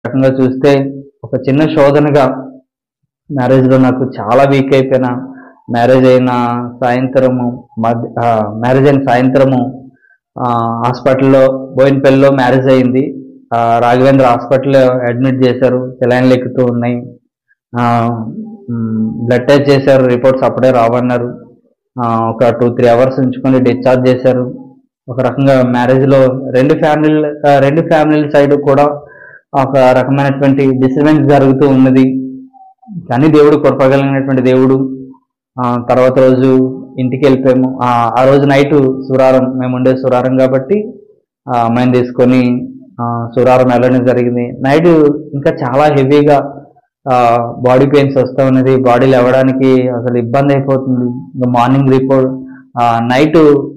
రకంగా చూస్తే ఒక చిన్న శోధనగా మ్యారేజ్ లో నాకు చాలా వీక్ అయిపోయిన మ్యారేజ్ అయిన సాయంత్రము మధ్య మ్యారేజ్ అయిన సాయంత్రము ఆ, హాస్పిటల్లో బోయినపల్లిలో మ్యారేజ్ అయింది ఆ, రాఘవేంద్ర హాస్పిటల్లో అడ్మిట్ చేశారు సెలైన్లు ఎక్కుతూ ఉన్నాయి బ్లడ్ టెస్ట్ చేశారు రిపోర్ట్స్ అప్పుడే రావన్నారు ఆ, ఒక టూ త్రీ అవర్స్ ఉంచుకొని డిశ్చార్జ్ చేశారు ఒక రకంగా మ్యారేజ్ లో రెండు ఫ్యామిలీ రెండు ఫ్యామిలీ సైడ్ కూడా ఒక రకమైనటువంటి డిస్టర్బెన్స్ జరుగుతూ ఉన్నది కానీ దేవుడు కృపగలిగినటువంటి దేవుడు ఆ, తర్వాత రోజు ఇంటికి వెళ్ళిపోయాము ఆ, ఆ రోజు నైట్ సురారం మేము ఉండే సురారం కాబట్టి ఆ, అమ్మాయిని తీసుకొని ఆ, సురారం వెళ్ళడం జరిగింది నైట్ ఇంకా చాలా హెవీగా బాడీ పెయిన్స్ వస్తూ ఉన్నది బాడీ లేవడానికి అసలు ఇబ్బంది అయిపోతుంది ఇంకా morning report night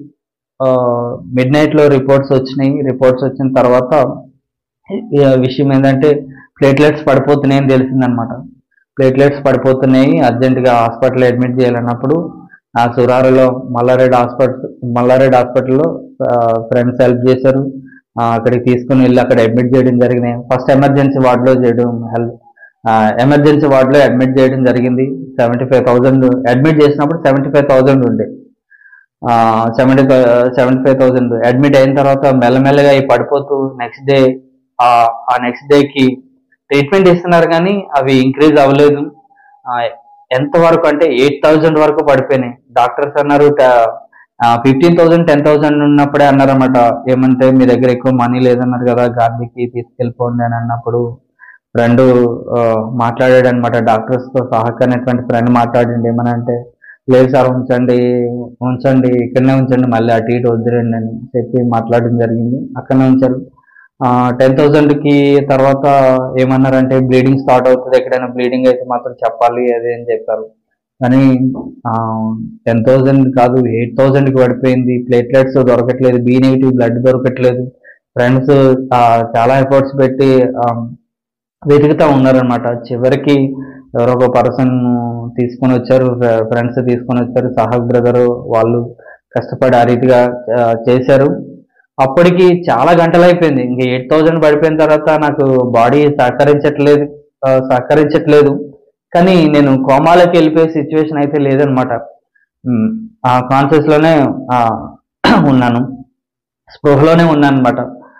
midnight లో రిపోర్ట్స్ వచ్చినాయి రిపోర్ట్స్ వచ్చిన తర్వాత ఈ విషయం ఏంటంటే ప్లేట్లెట్స్ పడిపోతున్నాయని తెలిసిందనమాట ప్లేట్లెట్స్ పడిపోతున్నాయి అర్జెంటుగా హాస్పిటల్ అడ్మిట్ చేయాలన్నప్పుడు ఆ సురారులో మల్లారెడ్డి హాస్పిటల్ మల్లారెడ్డి హాస్పిటల్లో ఫ్రెండ్స్ హెల్ప్ చేశారు ఆ, అక్కడికి తీసుకుని వెళ్ళి అక్కడ అడ్మిట్ చేయడం జరిగింది ఫస్ట్ ఎమర్జెన్సీ వార్డులో చేయడం హెల్ప్ ఎమర్జెన్సీ వార్డులో అడ్మిట్ చేయడం జరిగింది సెవెంటీ ఫైవ్ థౌజండ్ అడ్మిట్ చేసినప్పుడు సెవెంటీ ఫైవ్ థౌజండ్ ఉండే seventy five seventy five thousand admit అయిన తర్వాత మెల్లమెల్లగా అవి పడిపోతూ నెక్స్ట్ డే ఆ నెక్స్ట్ డేకి ట్రీట్మెంట్ ఇస్తున్నారు కానీ అవి ఇంక్రీజ్ అవ్వలేదు ఆ, ఎంత వరకు అంటే ఎయిట్ థౌజండ్ వరకు పడిపోయినాయి డాక్టర్స్ అన్నారు ఫిఫ్టీన్ థౌసండ్ టెన్ థౌసండ్ ఉన్నప్పుడే అన్నారన్నమాట ఏమంటే మీ దగ్గర ఎక్కువ మనీ లేదన్నారు కదా గాంధీకి తీసుకెళ్ళిపోండి అని అన్నప్పుడు ఫ్రెండ్ మాట్లాడాడు అనమాట డాక్టర్స్ తో సహకరినటువంటి ఫ్రెండ్ మాట్లాడండి ఏమని అంటే లేదు సార్ ఉంచండి ఉంచండి ఇక్కడనే ఉంచండి మళ్ళీ అటు ఇటు వద్దురండి అని చెప్పి మాట్లాడడం జరిగింది అక్కడనే ఉంచారు టెన్ థౌసండ్ కి తర్వాత ఏమన్నారంటే బ్లీడింగ్ స్టార్ట్ అవుతుంది ఎక్కడైనా బ్లీడింగ్ అయితే మాత్రం చెప్పాలి అది అని చెప్పారు కానీ టెన్ థౌసండ్ కాదు ఎయిట్ థౌసండ్ కి పడిపోయింది ప్లేట్లెట్స్ దొరకట్లేదు బి నెగిటివ్ బ్లడ్ దొరకట్లేదు ఫ్రెండ్స్ చాలా ఎఫర్ట్స్ పెట్టి ఆ, వెతుకుతా ఉన్నారనమాట చివరికి ఎవరో ఒక పర్సన్ తీసుకొని వచ్చారు ఫ్రెండ్స్ తీసుకొని వచ్చారు సాహబ్ బ్రదర్ వాళ్ళు కష్టపడి ఆ రీతిగా ఆ, చేశారు అప్పటికి చాలా గంటలు అయిపోయింది ఇంక ఎయిట్ థౌజండ్ పడిపోయిన తర్వాత నాకు బాడీ సహకరించట్లేదు ఆ, సహకరించట్లేదు కానీ నేను కోమాలోకి వెళ్ళిపోయే సిచ్యువేషన్ అయితే లేదనమాట ఉమ్, ఆ కాన్షియస్ లోనే ఆ, ఉన్నాను స్పృహలోనే ఉన్నాను అనమాట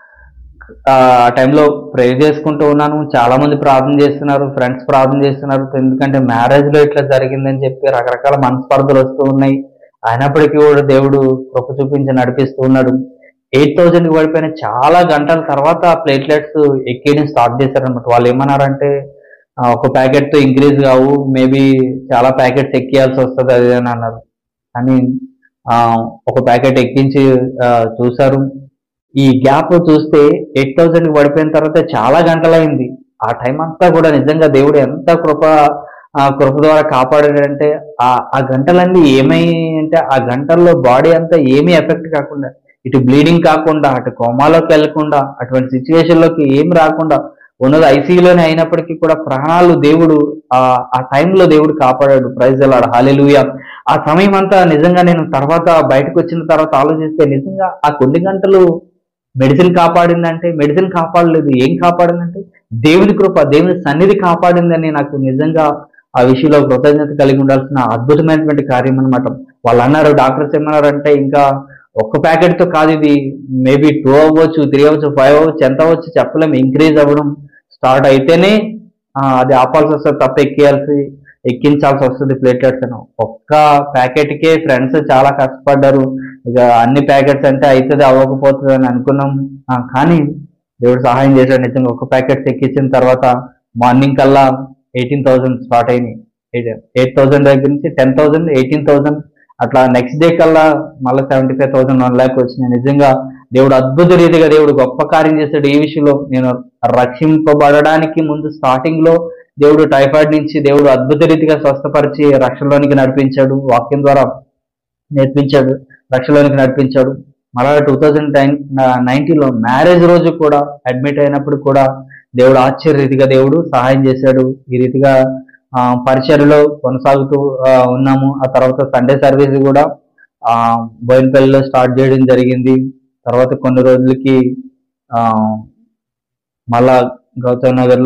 ఆ టైంలో ప్రే చేసుకుంటూ ఉన్నాను చాలా మంది ప్రార్థన చేస్తున్నారు ఫ్రెండ్స్ ప్రార్థన చేస్తున్నారు ఎందుకంటే మ్యారేజ్ లో ఇట్లా జరిగిందని చెప్పి రకరకాల మనస్పర్ధలు వస్తూ ఉన్నాయి అయినప్పటికీ కూడా దేవుడు కృప చూపించి నడిపిస్తూ ఉన్నాడు ఎయిట్ థౌజండ్ కి పడిపోయిన చాలా గంటల తర్వాత ప్లేట్లెట్స్ ఎక్కేయడం స్టార్ట్ చేశారనమాట వాళ్ళు ఏమన్నారంటే ఆ, ఒక ప్యాకెట్ తో ఇంక్రీజ్ కావు మేబీ చాలా ప్యాకెట్స్ ఎక్కియాల్సి వస్తుంది అది అని అన్నారు కానీ ఆ, ఒక ప్యాకెట్ ఎక్కించి ఆ, చూశారు ఈ గ్యాప్ చూస్తే ఎయిట్ థౌసండ్ పడిపోయిన తర్వాత చాలా గంటలైంది ఆ టైం అంతా కూడా నిజంగా దేవుడు ఎంత కృప ఆ కృప ద్వారా కాపాడాడంటే ఆ ఆ గంటలన్నీ ఏమై అంటే ఆ గంటల్లో బాడీ అంతా ఏమీ ఎఫెక్ట్ కాకుండా ఇటు బ్లీడింగ్ కాకుండా అటు కోమాలోకి వెళ్లకుండా అటువంటి సిచ్యువేషన్ లోకి ఏం రాకుండా ఉన్నది ఐసీయూలోనే అయినప్పటికీ కూడా ప్రాణాలు దేవుడు ఆ ఆ టైంలో దేవుడు కాపాడాడు ప్రైజ్ అలాడు హాలెలుయా ఆ సమయం అంతా నిజంగా నేను తర్వాత బయటకు వచ్చిన తర్వాత ఆలోచిస్తే నిజంగా ఆ కొన్ని గంటలు మెడిసిన్ కాపాడిందంటే మెడిసిన్ కాపాడలేదు ఏం కాపాడిందంటే దేవుని కృప దేవుని సన్నిధి కాపాడిందని నాకు నిజంగా ఆ విషయంలో కృతజ్ఞత కలిగి ఉండాల్సిన అద్భుతమైనటువంటి కార్యం అనమాట వాళ్ళు అన్నారు డాక్టర్స్ ఏమన్నారంటే ఇంకా ఒక్క ప్యాకెట్ తో కాదు ఇది మేబీ టూ అవ్వచ్చు త్రీ అవ్వచ్చు ఫైవ్ అవ్వచ్చు ఎంత అవ్వచ్చు చెప్పలేం ఇంక్రీజ్ అవ్వడం స్టార్ట్ అయితేనే ఆ, అది ఆపాల్సి వస్తుంది తప్ప ఎక్కియాల్సి ఎక్కించాల్సి వస్తుంది ప్లేట్లెట్స్ అని ఒక్క ప్యాకెట్ కే ఫ్రెండ్స్ చాలా కష్టపడ్డారు ఇక అన్ని ప్యాకెట్స్ అంటే అవుతుంది అవ్వకపోతుంది అని అనుకున్నాం ఆ, కానీ దేవుడు సహాయం చేశాడు నిజంగా ఒక ప్యాకెట్స్ ఎక్కించిన తర్వాత మార్నింగ్ కల్లా ఎయిటీన్ థౌసండ్ స్టార్ట్ అయినాయి ఎయిట్ థౌసండ్ దగ్గర నుంచి టెన్ థౌసండ్ ఎయిటీన్ థౌసండ్ అట్లా నెక్స్ట్ డే కల్లా మళ్ళీ seventy five thousand one lakh వచ్చినాయి నిజంగా దేవుడు అద్భుత రీతిగా దేవుడు గొప్ప కార్యం చేశాడు ఈ విషయంలో నేను రక్షింపబడడానికి ముందు స్టార్టింగ్ లో దేవుడు టైఫాయిడ్ నుంచి దేవుడు అద్భుత రీతిగా స్వస్థపరిచి రక్షణలోనికి నడిపించాడు వాక్యం ద్వారా నేర్పించాడు రక్షణలోనికి నడిపించాడు మళ్ళా టూ థౌజండ్ నైన్ నైన్టీన్లో మ్యారేజ్ రోజు కూడా అడ్మిట్ అయినప్పుడు కూడా దేవుడు ఆశ్చర్య రీతిగా దేవుడు సహాయం చేశాడు ఈ రీతిగా ఆ, పరిచర్యలో కొనసాగుతూ ఆ, ఉన్నాము ఆ తర్వాత సండే సర్వీస్ కూడా ఆ బోయినపల్లిలో స్టార్ట్ చేయడం జరిగింది తర్వాత కొన్ని రోజులకి ఆ మళ్ళా గౌతమ్ నగర్